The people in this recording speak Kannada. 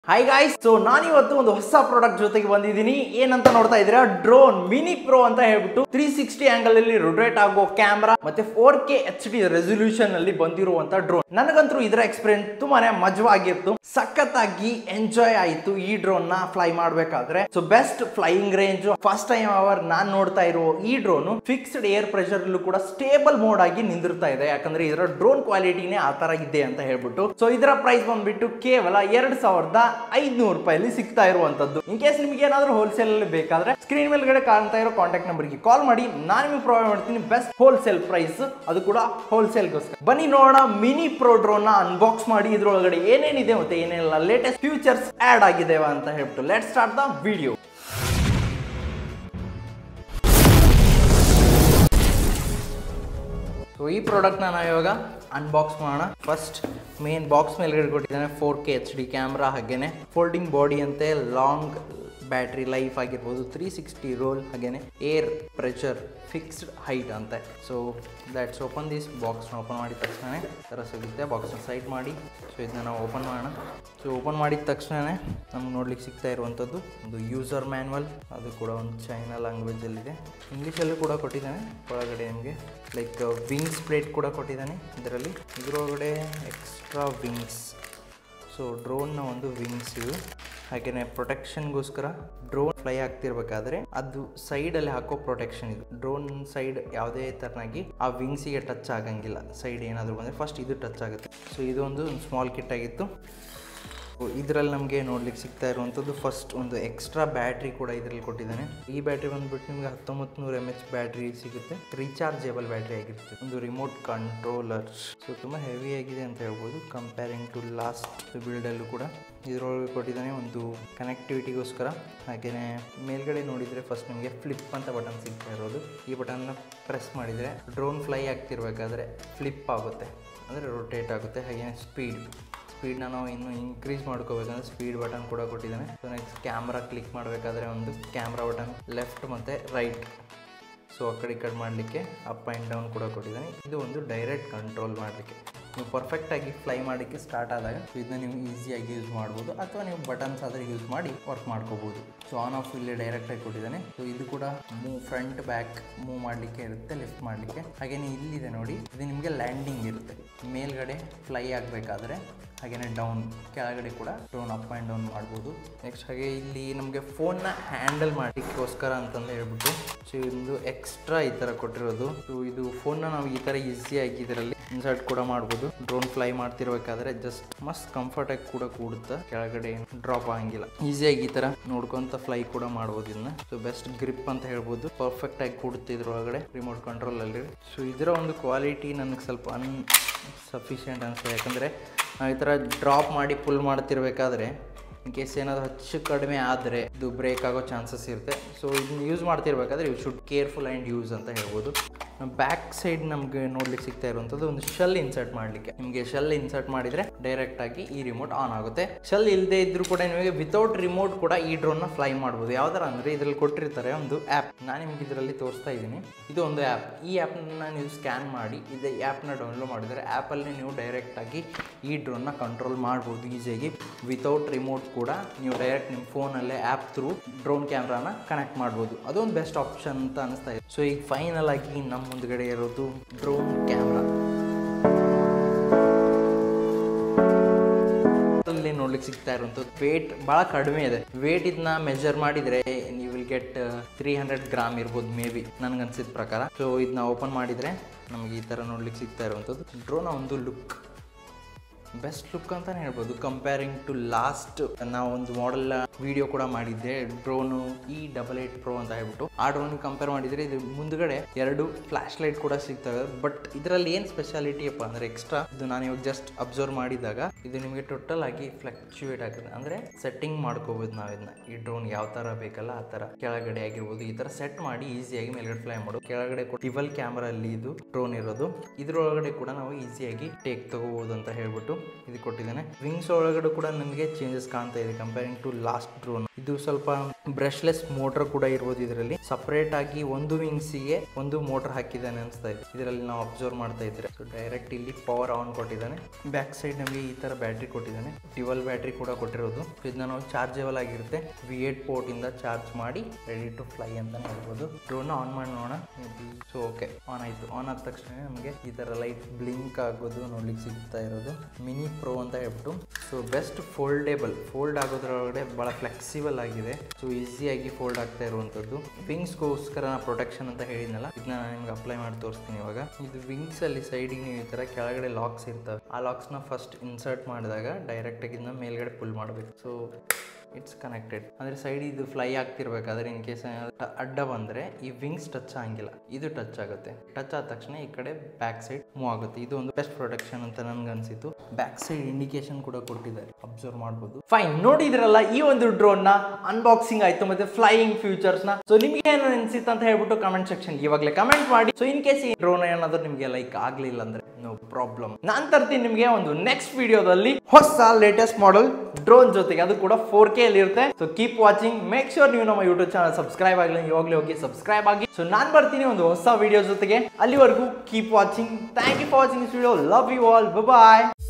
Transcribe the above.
ಹಾಯ್ ಗಾಯ್ಸ್ ಸೊ ನಾನಿವತ್ತು ಒಂದು ಹೊಸ ಪ್ರಾಡಕ್ಟ್ ಜೊತೆಗೆ ಬಂದಿದ್ದೀನಿ ಏನಂತ ನೋಡ್ತಾ ಇದ್ದೀರಾ ಡ್ರೋನ್ ಮಿನಿ ಪ್ರೋ ಅಂತ ಹೇಳ್ಬಿಟ್ಟು ತ್ರೀ ಸಿಕ್ಸ್ಟಿ ಆಂಗಲ್ ಅಲ್ಲಿ ರೊಟೇಟ್ ಆಗೋ ಕ್ಯಾಮ್ರಾ ಮತ್ತೆ four K H D resolution ಅಲ್ಲಿ ಬಂದಿರುವಂತ ಡ್ರೋನ್ ನನಗಂತೂ ಇದರ ಎಕ್ಸ್ಪೀರಿಯನ್ಸ್ ತುಂಬಾನೇ ಮಜವಾಗಿತ್ತು ಸಖತ್ತಾಗಿ ಎಂಜಾಯ್ ಆಯಿತು ಈ ಡ್ರೋನ್ ನ ಫ್ಲೈ ಮಾಡ್ಬೇಕಾದ್ರೆ so best flying range first time ಅವರ್ ನಾನ್ ನೋಡ್ತಾ ಇರೋ ಈ ಡ್ರೋನ್ ಫಿಕ್ಸ್ಡ್ ಏರ್ ಪ್ರೆಷರ್ ಅಲ್ಲೂ ಕೂಡ ಸ್ಟೇಬಲ್ ಮೋಡ್ ಆಗಿ ನಿಂದಿರ್ತಾ ಇದೆ ಯಾಕಂದ್ರೆ ಇದರ ಡ್ರೋನ್ ಕ್ವಾಲಿಟಿನೇ ಆ ತರ ಇದೆ ಅಂತ ಹೇಳ್ಬಿಟ್ಟು ಸೊ ಇದರ ಪ್ರೈಸ್ ಬಂದ್ಬಿಟ್ಟು ಕೇವಲ ಎರಡ್ ಸಾವಿರದ ಐದ್ನೂರು ರೂಪಾಯಲ್ಲಿ ಸಿಗ್ತಾ ಇರುವಂತದ್ದು ಇನ್ ಕೇಸ್ ನಿಮ್ಗೆ ಏನಾದ್ರೂ ಹೋಲ್ಸೇಲ್ ಅಲ್ಲಿ ಬೇಕಾದ್ರೆ ಸ್ಕ್ರೀನ್ ಮೇಲ್ಗಡೆ ಕಾಣ್ತಾ ಇರೋ ಕಾಂಟ್ಯಾಕ್ಟ್ ನಂಬರ್ಗೆ ಕಾಲ್ ಮಾಡಿ ನಾನು ನಿಮಗೆ ಪ್ರೊವೈಡ್ ಮಾಡ್ತೀನಿ ಬೆಸ್ಟ್ ಹೋಲ್ಸೇಲ್ ಪ್ರೈಸ್ ಅದು ಕೂಡ ಹೋಲ್ಸೇಲ್ಗೋಸ್ಕರ ಬನ್ನಿ ನೋಡೋಣ ಮಿನಿ ಪ್ರೋ ಡ್ರೋನ್ ನ ಅನ್ಬಾಕ್ಸ್ ಮಾಡಿ ಇದ್ರೊಳಗಡೆ ಏನೇನಿದೆ ಮತ್ತೆ ಏನೆಲ್ಲ ಲೇಟೆಸ್ಟ್ ಫ್ಯೂಚರ್ಸ್ ಆಡ್ ಆಗಿದ್ದೇವೆ ಅಂತ ಹೇಳ್ಬಿಟ್ಟು let start the video so ಈ ಪ್ರಾಡಕ್ಟ್ನ ನಾವು ಇವಾಗ ಅನ್ಬಾಕ್ಸ್ ಮಾಡೋಣ ಫಸ್ಟ್ ಮೇನ್ ಬಾಕ್ಸ್ ಮೇಲ್ಗಡೆ ಕೊಟ್ಟಿದ್ದಾನೆ four K H D camera ಹಾಗೇನೆ ಫೋಲ್ಡಿಂಗ್ ಬಾಡಿ ಅಂತೆ ಲಾಂಗ್ ಬ್ಯಾಟ್ರಿ ಲೈಫ್ ಆಗಿರ್ಬೋದು ತ್ರೀ ಸಿಕ್ಸ್ಟಿ ರೋಲ್ ಹಾಗೇನೆ ಏರ್ ಪ್ರೆಷರ್ ಫಿಕ್ಸ್ಡ್ ಹೈಟ್ ಅಂತೆ ಸೊ ದ್ಯಾಟ್ಸ್ ಓಪನ್ ದಿಸ್ ಬಾಕ್ಸ್ನ ಓಪನ್ ಮಾಡಿದ ತಕ್ಷಣ ಥರ ಸಿಗುತ್ತೆ ಬಾಕ್ಸ್ನ ಸೈಡ್ ಮಾಡಿ ಸೊ ಇದನ್ನ ನಾವು ಓಪನ್ ಮಾಡೋಣ ಸೊ ಓಪನ್ ಮಾಡಿದ ತಕ್ಷಣ ನಮ್ಗೆ ನೋಡ್ಲಿಕ್ಕೆ ಸಿಗ್ತಾ ಇರುವಂಥದ್ದು ಒಂದು ಯೂಸರ್ ಮ್ಯಾನ್ಯಲ್ ಅದು ಕೂಡ ಒಂದು ಚೈನಾ ಲ್ಯಾಂಗ್ವೇಜಲ್ಲಿದೆ ಇಂಗ್ಲೀಷಲ್ಲೂ ಕೂಡ ಕೊಟ್ಟಿದ್ದಾನೆ ಒಳಗಡೆ ನಿಮಗೆ ಲೈಕ್ ವಿಂಗ್ಸ್ ಪ್ಲೇಟ್ ಕೂಡ ಕೊಟ್ಟಿದ್ದಾನೆ ಇದರಲ್ಲಿ ಇದರೊಳಗಡೆ ಎಕ್ಸ್ಟ್ರಾ ವಿಂಗ್ಸ್ ಸೊ ಡ್ರೋನ್ನ ಒಂದು ವಿಂಗ್ಸ್ ಇವು ಹಾಗೆಯೇ ಪ್ರೊಟೆಕ್ಷನ್ಗೋಸ್ಕರ ಡ್ರೋನ್ ಫ್ಲೈ ಆಗ್ತಿರ್ಬೇಕಾದ್ರೆ ಅದು ಸೈಡಲ್ಲಿ ಹಾಕೋ ಪ್ರೊಟೆಕ್ಷನ್ ಇದು ಡ್ರೋನ್ ಸೈಡ್ ಯಾವುದೇ ಥರನಾಗಿ ಆ ವಿಂಗ್ಸಿಗೆ ಟಚ್ ಆಗಂಗಿಲ್ಲ ಸೈಡ್ ಏನಾದರೂ ಬಂದರೆ ಫಸ್ಟ್ ಇದು ಟಚ್ ಆಗುತ್ತೆ ಸೊ ಇದೊಂದು ಸ್ಮಾಲ್ ಕಿಟ್ ಆಗಿತ್ತು ಇದರಲ್ಲಿ ನಮಗೆ ನೋಡ್ಲಿಕ್ಕೆ ಸಿಗ್ತಾ ಇರುವಂಥದ್ದು ಫಸ್ಟ್ ಒಂದು ಎಕ್ಸ್ಟ್ರಾ ಬ್ಯಾಟ್ರಿ ಕೂಡ ಇದರಲ್ಲಿ ಕೊಟ್ಟಿದ್ದಾನೆ ಈ ಬ್ಯಾಟ್ರಿ ಬಂದ್ಬಿಟ್ಟು ನಿಮಗೆ ಹತ್ತೊಂಬತ್ತು ನೂರು ಎಮ್ ಎಚ್ ಬ್ಯಾಟ್ರಿ ಸಿಗುತ್ತೆ ರೀಚಾರ್ಜೇಬಲ್ ಬ್ಯಾಟ್ರಿ ಆಗಿರುತ್ತೆ ಒಂದು ರಿಮೋಟ್ ಕಂಟ್ರೋಲರ್ ಸೊ ತುಂಬ ಹೆವಿ ಆಗಿದೆ ಅಂತ ಹೇಳ್ಬೋದು ಕಂಪೇರಿಂಗ್ ಟು ಲಾಸ್ಟ್ ಬಿಲ್ಡಲ್ಲೂ ಕೂಡ ಇದರೊಳಗೆ ಕೊಟ್ಟಿದ್ದಾನೆ ಒಂದು ಕನೆಕ್ಟಿವಿಟಿಗೋಸ್ಕರ ಹಾಗೆಯೇ ಮೇಲ್ಗಡೆ ನೋಡಿದರೆ ಫಸ್ಟ್ ನಿಮಗೆ ಫ್ಲಿಪ್ ಅಂತ ಬಟನ್ ಸಿಗ್ತಾ ಇರೋದು ಈ ಬಟನ್ನ ಪ್ರೆಸ್ ಮಾಡಿದರೆ ಡ್ರೋನ್ ಫ್ಲೈ ಆಗ್ತಿರ್ಬೇಕಾದ್ರೆ ಫ್ಲಿಪ್ ಆಗುತ್ತೆ ಅಂದರೆ ರೊಟೇಟ್ ಆಗುತ್ತೆ ಹಾಗೆಯೇ ಸ್ಪೀಡ್ ಸ್ಪೀಡ್ನ ನಾವು ಇನ್ನು ಇನ್ಕ್ರೀಸ್ ಮಾಡ್ಕೋಬೇಕಂದ್ರೆ ಸ್ಪೀಡ್ ಬಟನ್ ಕೂಡ ಕೊಟ್ಟಿದ್ದಾನೆ ಸೊ ನೆಕ್ಸ್ಟ್ ಕ್ಯಾಮ್ರಾ ಕ್ಲಿಕ್ ಮಾಡಬೇಕಾದ್ರೆ ಒಂದು ಕ್ಯಾಮ್ರಾ ಬಟನ್ ಲೆಫ್ಟ್ ಮತ್ತು ರೈಟ್ ಸೊ ಆ ಕಡೆ ಈ ಕಡೆ ಮಾಡಲಿಕ್ಕೆ ಅಪ್ ಆ್ಯಂಡ್ ಡೌನ್ ಕೂಡ ಕೊಟ್ಟಿದ್ದಾನೆ ಇದು ಒಂದು ಡೈರೆಕ್ಟ್ ಕಂಟ್ರೋಲ್ ಮಾಡಲಿಕ್ಕೆ ನೀವು ಪರ್ಫೆಕ್ಟಾಗಿ ಫ್ಲೈ ಮಾಡಲಿಕ್ಕೆ ಸ್ಟಾರ್ಟ್ ಆದಾಗ ಇದನ್ನ ನೀವು ಈಸಿಯಾಗಿ ಯೂಸ್ ಮಾಡ್ಬೋದು ಅಥವಾ ನೀವು ಬಟನ್ಸ್ ಆದರೆ ಯೂಸ್ ಮಾಡಿ ವರ್ಕ್ ಮಾಡ್ಕೋಬೋದು ಸೊ ಆನ್ ಆಫ್ ಇಲ್ಲಿ ಡೈರೆಕ್ಟಾಗಿ ಕೊಟ್ಟಿದ್ದಾನೆ ಸೊ ಇದು ಕೂಡ ಮೂವ್ ಫ್ರಂಟ್ ಬ್ಯಾಕ್ ಮೂವ್ ಮಾಡಲಿಕ್ಕೆ ಇರುತ್ತೆ ಲಿಫ್ಟ್ ಮಾಡಲಿಕ್ಕೆ ಹಾಗೆಯೇ ಇಲ್ಲಿದೆ ನೋಡಿ ಇದು ನಿಮಗೆ ಲ್ಯಾಂಡಿಂಗ್ ಇರುತ್ತೆ ಮೇಲ್ಗಡೆ ಫ್ಲೈ ಆಗಬೇಕಾದ್ರೆ ಹಾಗೆಯೇ ಡೌನ್ ಕೆಳಗಡೆ ಕೂಡ ಡ್ರೋನ್ ಅಪ್ ಆ್ಯಂಡ್ ಡೌನ್ ಮಾಡ್ಬೋದು ನೆಕ್ಸ್ಟ್ ಹಾಗೆ ಇಲ್ಲಿ ನಮಗೆ ಫೋನ್ನ ಹ್ಯಾಂಡಲ್ ಮಾಡಲಿಕ್ಕೋಸ್ಕರ ಅಂತಂದು ಹೇಳ್ಬಿಟ್ಟು ಸೊ ಒಂದು ಎಕ್ಸ್ಟ್ರಾ ಈ ಥರ ಕೊಟ್ಟಿರೋದು ಸೊ ಇದು ಫೋನ್ನ ನಾವು ಈ ಥರ ಈಸಿಯಾಗಿ ಇದರಲ್ಲಿ ಇನ್ಸರ್ಟ್ ಕೂಡ ಮಾಡ್ಬೋದು ಡ್ರೋನ್ ಫ್ಲೈ ಮಾಡ್ತಿರ್ಬೇಕಾದ್ರೆ ಜಸ್ಟ್ ಮಸ್ತ್ ಕಂಫರ್ಟಾಗಿ ಕೂಡ ಕೂಡುತ್ತೆ ಕೆಳಗಡೆ ಡ್ರಾಪ್ ಆಗಂಗಿಲ್ಲ ಈಸಿಯಾಗಿ ಈ ಥರ ನೋಡ್ಕೊಂತ ಫ್ಲೈ ಕೂಡ ಮಾಡ್ಬೋದು ಇದನ್ನ ಸೊ ಬೆಸ್ಟ್ ಗ್ರಿಪ್ ಅಂತ ಹೇಳ್ಬೋದು ಪರ್ಫೆಕ್ಟ್ ಆಗಿ ಕೂಡುತ್ತೆ ಇದ್ರೊಳಗಡೆ ರಿಮೋಟ್ ಕಂಟ್ರೋಲ್ ಅಲ್ಲಿ ಸೊ ಇದರ ಒಂದು ಕ್ವಾಲಿಟಿ ನನಗೆ ಸ್ವಲ್ಪ ಅನ್ ಸಫಿಷಿಯೆಂಟ್ ಅನಿಸ್ತದೆ ಯಾಕಂದರೆ ನಾವು ಈ ಥರ ಡ್ರಾಪ್ ಮಾಡಿ ಪುಲ್ ಮಾಡ್ತಿರ್ಬೇಕಾದ್ರೆ ಇನ್ ಕೇಸ್ ಏನಾದರೂ ಹೆಚ್ಚು ಕಡಿಮೆ ಆದರೆ ಇದು ಬ್ರೇಕ್ ಆಗೋ ಚಾನ್ಸಸ್ ಇರುತ್ತೆ ಸೊ ಇದನ್ನ ಯೂಸ್ ಮಾಡ್ತಿರ್ಬೇಕಾದ್ರೆ you should careful and use ಅಂತ ಹೇಳ್ಬೋದು ಬ್ಯಾಕ್ ಸೈಡ್ ನಮಗೆ ನೋಡ್ಲಿಕ್ಕೆ ಸಿಗ್ತಾ ಇರುವಂಥದ್ದು ಒಂದು ಶೆಲ್ ಇನ್ಸರ್ಟ್ ಮಾಡಲಿಕ್ಕೆ ನಿಮಗೆ ಶೆಲ್ ಇನ್ಸರ್ಟ್ ಮಾಡಿದರೆ ಡೈರೆಕ್ಟ್ ಆಗಿ ಈ ರಿಮೋಟ್ ಆನ್ ಆಗುತ್ತೆ ಶೆಲ್ ಇಲ್ಲದೆ ಇದ್ರೂ ಕೂಡ ನಿಮಗೆ ವಿತೌಟ್ ರಿಮೋಟ್ ಕೂಡ ಈ ಡ್ರೋನ್ನ ಫ್ಲೈ ಮಾಡ್ಬೋದು ಯಾವ ಥರ ಅಂದರೆ ಇದರಲ್ಲಿ ಕೊಟ್ಟಿರ್ತಾರೆ ಒಂದು ಆ್ಯಪ್ ನಾನು ನಿಮ್ಗೆ ಇದರಲ್ಲಿ ತೋರಿಸ್ತಾ ಇದ್ದೀನಿ ಇದು ಒಂದು ಆ್ಯಪ್ ಈ ಆ್ಯಪ್ನ ನೀವು ಸ್ಕ್ಯಾನ್ ಮಾಡಿ ಇದು ಆ್ಯಪ್ನ ಡೌನ್ಲೋಡ್ ಮಾಡಿದರೆ ಆ್ಯಪಲ್ಲಿ ನೀವು ಡೈರೆಕ್ಟಾಗಿ ಈ ಡ್ರೋನ್ನ ಕಂಟ್ರೋಲ್ ಮಾಡ್ಬೋದು ಈಸಿಯಾಗಿ ವಿತೌಟ್ ರಿಮೋಟ್ ಕೂಡ ನೀವು ಡೈರೆಕ್ಟ್ ನಿಮ್ಮ ಫೋನಲ್ಲೇ ಆ್ಯಪ್ ಥ್ರೂ ಡ್ರೋನ್ ಕ್ಯಾಮ್ರಾನ ಕನೆಕ್ಟ್ ಮಾಡ್ಬೋದು ಅದೊಂದು ಬೆಸ್ಟ್ ಆಪ್ಷನ್ ಅಂತ ಅನಿಸ್ತಾ ಇದೆ ಸೊ ಈಗ ಫೈನಲ್ ಆಗಿ ನಮ್ಮ ಮುಂದ್ಗಡೆ ಇರೋದು ಡ್ರೋನ್ ಕ್ಯಾಮ್ರಾ ಅಲ್ಲಿ ನೋಡ್ಲಿಕ್ಕೆ ಸಿಗ್ತಾ ಇರುವಂಥದ್ದು ವೇಟ್ ಭಾಳ ಕಡಿಮೆ ಇದೆ ವೇಟ್ ಇದನ್ನ ಮೆಜರ್ ಮಾಡಿದರೆ ನೀವು will get three hundred gram ಇರ್ಬೋದು ಮೇ ಬಿ ನನಗೆ ಅನ್ಸಿದ ಪ್ರಕಾರ ಸೊ ಇದನ್ನ ಓಪನ್ ಮಾಡಿದರೆ ನಮಗೆ ಈ ಥರ ನೋಡ್ಲಿಕ್ಕೆ ಸಿಗ್ತಾ ಇರುವಂಥದ್ದು ಡ್ರೋನ ಒಂದು ಲುಕ್ ಬೆಸ್ಟ್ ಲುಕ್ ಅಂತಾನೆ ಹೇಳ್ಬೋದು ಕಂಪೇರಿಂಗ್ ಟು ಲಾಸ್ಟ್ ನಾವು ಒಂದು ಮಾಡೆಲ್ ವಿಡಿಯೋ ಕೂಡ ಮಾಡಿದ್ದೆ drone E double eight pro ಅಂತ ಹೇಳ್ಬಿಟ್ಟು ಆ ಡ್ರೋನ್ ಕಂಪೇರ್ ಮಾಡಿದರೆ ಇದು ಮುಂದ್ಗಡೆ ಎರಡು ಫ್ಲಾಶ್ ಲೈಟ್ ಕೂಡ ಸಿಗ್ತವೆ ಬಟ್ ಇದರಲ್ಲಿ ಏನು ಸ್ಪೆಷಾಲಿಟಿ ಅಪ್ಪ ಅಂದರೆ ಎಕ್ಸ್ಟ್ರಾ ಇದು ನಾನು ಇವಾಗ ಜಸ್ಟ್ ಅಬ್ಸರ್ವ್ ಮಾಡಿದಾಗ ಇದು ನಿಮಗೆ ಟೋಟಲ್ ಆಗಿ ಫ್ಲಕ್ಚುಯೇಟ್ ಆಗುತ್ತೆ ಅಂದರೆ ಸೆಟ್ಟಿಂಗ್ ಮಾಡ್ಕೋಬೋದು ನಾವು ಇದನ್ನ ಈ ಡ್ರೋನ್ ಯಾವ ಥರ ಬೇಕಲ್ಲ ಆ ಥರ ಕೆಳಗಡೆ ಆಗಿರ್ಬೋದು ಈ ಥರ ಸೆಟ್ ಮಾಡಿ ಈಸಿಯಾಗಿ ಮೇಲ್ಗಡೆ ಫ್ಲೈ ಮಾಡೋದು ಕೆಳಗಡೆ ಟಿವಲ್ ಕ್ಯಾಮ್ರಾ ಅಲ್ಲಿ ಇದು ಡ್ರೋನ್ ಇರೋದು ಇದ್ರೊಳಗಡೆ ಕೂಡ ನಾವು ಈಸಿಯಾಗಿ ಟೇಕ್ ತಗೋಬಹುದು ಅಂತ ಹೇಳ್ಬಿಟ್ಟು ಇದು ಕೊಟ್ಟಿದ್ದಾನೆ ವಿಂಗ್ಸ್ ಒಳಗಡೆ ಕೂಡ ನಮಗೆ ಚೇಂಜಸ್ ಕಾಣ್ತಾ ಇದೆ ಕಂಪೇರಿಂಗ್ ಟು ಲಾಸ್ಟ್ ಡ್ರೋನ್ ಇದು ಸ್ವಲ್ಪ ಬ್ರಷ್ಲೆಸ್ ಮೋಟರ್ ಕೂಡ ಇರ್ಬೋದು ಇದರಲ್ಲಿ ಸಪರೇಟ್ ಆಗಿ ಒಂದು ವಿಂಗ್ಸಿಗೆ ಒಂದು ಮೋಟರ್ ಹಾಕಿದ್ದಾನೆ ಅನಿಸ್ತಾ ಇದೆ ಇದರಲ್ಲಿ ನಾವು ಅಬ್ಸರ್ವ್ ಮಾಡ್ತಾ ಇದ್ರೆ ಸೊ ಡೈರೆಕ್ಟ್ ಇಲ್ಲಿ ಪವರ್ ಆನ್ ಕೊಟ್ಟಿದ್ದಾನೆ ಬ್ಯಾಕ್ ಸೈಡ್ ನಮಗೆ ಈ ತರ ಬ್ಯಾಟ್ರಿ ಕೊಟ್ಟಿದ್ದಾನೆ ಡ್ಯುವಲ್ ಬ್ಯಾಟ್ರಿ ಕೂಡ ಕೊಟ್ಟಿರೋದು So ಇದನ್ನ ನಾವು ಚಾರ್ಜೇಬಲ್ ಆಗಿರುತ್ತೆ ವಿ ಏಟ್ ಪೋರ್ಟ್ ಇಂದ ಚಾರ್ಜ್ ಮಾಡಿ ರೆಡಿ ಟು ಫ್ಲೈ ಅಂತ ಹೇಳ್ಬೋದು ಡ್ರೋನ್ ಆನ್ ಮಾಡಿ ನೋಡೋಣ ಸೊ ಓಕೆ ಆನ್ ಆಯ್ತು ಆನ್ ಆದ ತಕ್ಷಣ ನಮಗೆ ಈ ತರ ಲೈಟ್ ಬ್ಲಿಂಕ್ ಆಗೋದು ನೋಡ್ಲಿಕ್ಕೆ ಸಿಗ್ತಾ ಇರೋದು ಮಿನಿ ಪ್ರೋ ಅಂತ ಹೇಳ್ಬಿಟ್ಟು ಸೊ ಬೆಸ್ಟ್ ಫೋಲ್ಡೇಬಲ್ ಫೋಲ್ಡ್ ಆಗೋದ್ರೊಳಗಡೆ ಬಹಳ ಫ್ಲೆಕ್ಸಿಬಲ್ ಆಗಿದೆ ಸೊ ಈಸಿಯಾಗಿ ಫೋಲ್ಡ್ ಆಗ್ತಾ ಇರುವಂಥದ್ದು ವಿಂಗ್ಸ್ಗೋಸ್ಕರ ಪ್ರೊಟೆಕ್ಷನ್ ಅಂತ ಹೇಳಿದ್ನಲ್ಲ ಇದನ್ನ ನಾನು ನಿಮ್ಗೆ ಅಪ್ಲೈ ಮಾಡಿ ತೋರಿಸ್ತೀನಿ ಇವಾಗ ಇದು ವಿಂಗ್ಸ್ ಅಲ್ಲಿ ಸೈಡಿಗೆ ನೀವು ಈ ತರ ಕೆಳಗಡೆ ಲಾಕ್ಸ್ ಇರ್ತವೆ ಆ ಲಾಕ್ಸ್ನ ಫಸ್ಟ್ ಇನ್ಸರ್ಟ್ ಮಾಡಿದಾಗ ಡೈರೆಕ್ಟ್ ಆಗಿ ಇದನ್ನ ಮೇಲ್ಗಡೆ ಪುಲ್ ಮಾಡಬೇಕು ಸೊ ಇಟ್ಸ್ ಕನೆಕ್ಟೆಡ್ ಅಂದರೆ ಸೈಡ್ ಇದು ಫ್ಲೈ ಆಗ್ತಿರ್ಬೇಕಾದ್ರೆ ಇನ್ ಕೇಸ್ ಅಡ್ಡ ಬಂದರೆ ಈ ವಿಂಗ್ಸ್ ಟಚ್ ಆಗಂಗಿಲ್ಲ ಇದು ಟಚ್ ಆಗುತ್ತೆ ಟಚ್ ಆದ ತಕ್ಷಣ ಈ ಕಡೆ ಬ್ಯಾಕ್ ಸೈಡ್ ಮೂವ್ ಆಗುತ್ತೆ ಇದು ಒಂದು ಬೆಸ್ಟ್ ಪ್ರೊಟೆಕ್ಷನ್ ಅಂತ ನನ್ಗೆ ಅನ್ಸಿತ್ತು ಬ್ಯಾಕ್ ಸೈಡ್ ಇಂಡಿಕೇಶನ್ ಕೂಡ ಕೊಟ್ಟಿದ್ದಾರೆ ಅಬ್ಸರ್ವ್ ಮಾಡ್ಬೋದು ಫೈನ್ ನೋಡಿದ್ರಲ್ಲ ಈ ಒಂದು ಡ್ರೋನ್ ನ ಅನ್ಬಾಕ್ಸಿಂಗ್ ಆಯ್ತು ಮತ್ತೆ ಫ್ಲೈಯಿಂಗ್ ಫ್ಯೂಚರ್ಸ್ ನ ಸೊ ನಿಮ್ಗೆ ಏನು ಅನ್ಸಿತ್ತು ಅಂತ ಹೇಳ್ಬಿಟ್ಟು ಕಮೆಂಟ್ ಸೆಕ್ಷನ್ ಇವಾಗಲೇ ಕಮೆಂಟ್ ಮಾಡಿ ಸೊ ಇನ್ ಕೇಸ್ ಈ ಡ್ರೋನ್ ಏನಾದ್ರು ನಿಮಗೆ ಲೈಕ್ ಆಗ್ಲಿಲ್ಲ ಅಂದ್ರೆ ನೋ ಪ್ರಾಬ್ಲಮ್ ನಾನ್ ತರ್ತೀನಿ ನಿಮಗೆ ಒಂದು ನೆಕ್ಸ್ಟ್ ವಿಡಿಯೋದಲ್ಲಿ ಹೊಸ ಲೇಟೆಸ್ಟ್ ಮಾಡೆಲ್ ಡ್ರೋನ್ ಜೊತೆಗೆ ಅದು ಕೂಡ ಫೋರ್ ಕೆ ಅಲ್ಲಿ ಇರುತ್ತೆ so keep watching make sure ನೀವು ನಮ್ಮ ಯೂಟ್ಯೂಬ್ ಚಾನಲ್ ಸಬ್ಸ್ಕ್ರೈಬ್ ಆಗಲಿ ಇವಾಗಲೇ ಹೋಗಿ ಸಬ್ಸ್ಕ್ರೈಬ್ ಆಗಿ ಸೊ ನಾನು ಬರ್ತೀನಿ ಒಂದು ಹೊಸ ವಿಡಿಯೋ ಜೊತೆಗೆ ಅಲ್ಲಿವರೆಗೂ keep watching thank you for watching this video love you all bye